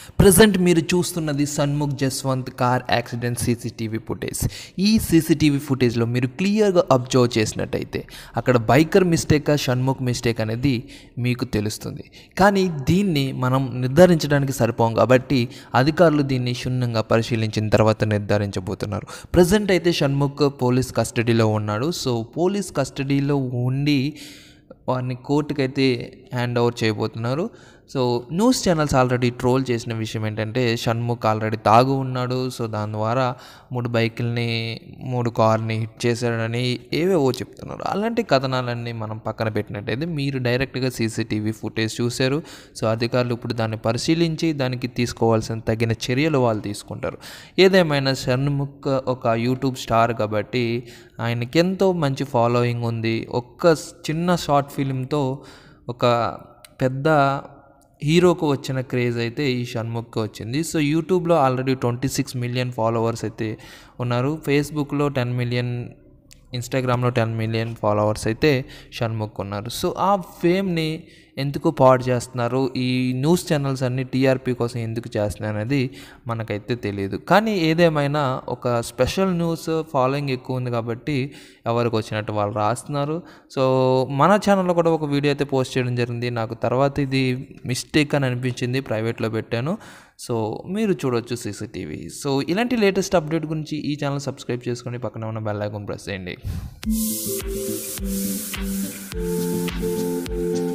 present మీరు చూస్తున్నది Shanmukh Jaswanth car accident CCTV footage ఈ సీసీటీవీ ఫుటేజ్లో మీరు క్లియర్గా అబ్జర్వ్ చేసినట్టయితే అక్కడ బైకర్ మిస్టేకా షణ్ముఖ్ మిస్టేక్ అనేది మీకు తెలుస్తుంది కానీ దీన్ని మనం నిర్ధారించడానికి సరిపోం కాబట్టి అధికారులు దీన్ని క్షుణ్ణంగా పరిశీలించిన తర్వాత నిర్ధారించబోతున్నారు ప్రజెంట్ అయితే షణ్ముఖ్ పోలీస్ కస్టడీలో ఉన్నాడు సో పోలీస్ కస్టడీలో ఉండి వారిని కోర్టుకి అయితే హ్యాండ్ ఓవర్ చేయబోతున్నారు so news channels already troll చేసిన విషయం ఏంటంటే షణ్ముఖ్ ఆల్రెడీ తాగు ఉన్నాడు సో దాని ద్వారా మూడు బైకుల్ని మూడు కార్ని హిట్ చేశాడని ఏవేవో చెప్తున్నారు అలాంటి కథనాలన్నీ మనం పక్కన పెట్టినట్టయితే మీరు డైరెక్ట్గా సీసీటీవీ ఫుటేజ్ చూశారు సో అధికారులు ఇప్పుడు దాన్ని పరిశీలించి దానికి తీసుకోవాల్సిన తగిన చర్యలు వాళ్ళు తీసుకుంటారు ఏదేమైనా షణ్ముఖ్ ఒక యూట్యూబ్ స్టార్ కాబట్టి ఆయనకి ఎంతో మంచి ఫాలోయింగ్ ఉంది ఒక్క చిన్న షార్ట్ ఫిలింతో ఒక పెద్ద హీరోకు వచ్చిన క్రేజ్ అయితే ఈ షణ్ముఖ్కి వచ్చింది సో యూట్యూబ్లో already twenty six million followers అయితే ఉన్నారు ఫేస్బుక్లో టెన్ మిలియన్ ఇన్స్టాగ్రామ్లో టెన్ మిలియన్ ఫాలోవర్స్ అయితే షణ్ముఖ్ ఉన్నారు సో ఆ ఫేమ్ని ఎందుకు పాడు చేస్తున్నారు ఈ న్యూస్ ఛానల్స్ అన్ని టీఆర్పీ కోసం ఎందుకు చేస్తున్నాయి అనేది మనకైతే తెలియదు కానీ ఏదేమైనా ఒక స్పెషల్ న్యూస్ ఫాలోయింగ్ ఎక్కువ ఉంది కాబట్టి ఎవరికి వచ్చినట్టు వాళ్ళు రాస్తున్నారు సో మన ఛానల్లో కూడా ఒక వీడియో అయితే పోస్ట్ చేయడం జరిగింది నాకు తర్వాత ఇది మిస్టేక్ అని అనిపించింది ప్రైవేట్లో పెట్టాను సో మీరు చూడొచ్చు సీసీటీవీ సో ఇలాంటి లేటెస్ట్ అప్డేట్ గురించి ఈ ఛానల్ సబ్స్క్రైబ్ చేసుకొని పక్కన ఉన్న బెల్ ఐకాన్ ప్రెస్ చేయండి